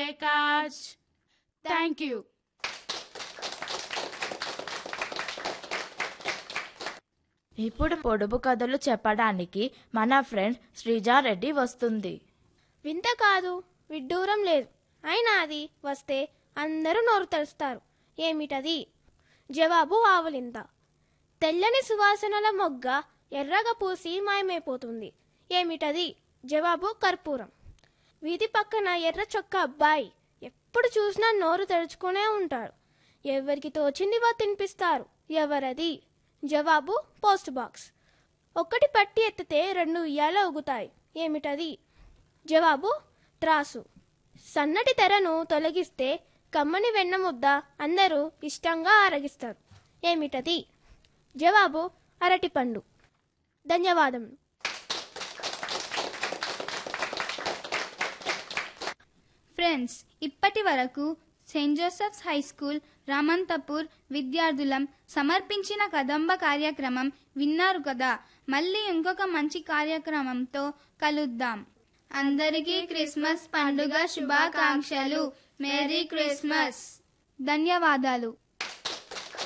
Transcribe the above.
cards thank you ఇప్పుడు పొడుపు కథలు చెప్పడానికి మన ఫ్రెండ్ శ్రీజారెడ్డి వస్తుంది వింత కాదు విడ్డూరం లేదు అయినా అది వస్తే అందరూ నోరు తెరుస్తారు ఏమిటది జవాబు ఆవులింత తెల్లని సువాసనల మొగ్గ ఎర్రగా పూసి మాయమైపోతుంది ఏమిటది జవాబు కర్పూరం వీధి పక్కన ఎర్ర చొక్క అబ్బాయి ఎప్పుడు చూసినా నోరు తెరుచుకునే ఉంటాడు ఎవరికి తోచిందివో తినిపిస్తారు ఎవరది జవాబు పోస్ట్ బాక్స్ ఒక్కటి పట్టి ఎత్తితే రెండు ఉయ్యాల ఊగుతాయి ఏమిటది జవాబు త్రాసు సన్నటి తెరను తొలగిస్తే కమ్మని వెన్న ముద్ద అందరూ ఇష్టంగా ఆరగిస్తారు ఏమిటది జవాబు అరటిపండు ధన్యవాదములు ఫ్రెండ్స్ ఇప్పటి వరకు Saint Joseph's high school Ramanthapur విద్యార్థులం సమర్పించిన కదంబ కార్యక్రమం విన్నారు కదా మళ్ళీ ఇంకొక మంచి కార్యక్రమంతో కలుద్దాం అందరికీ క్రిస్మస్ పండుగ శుభాకాంక్షలు మేరీ క్రిస్మస్ ధన్యవాదాలు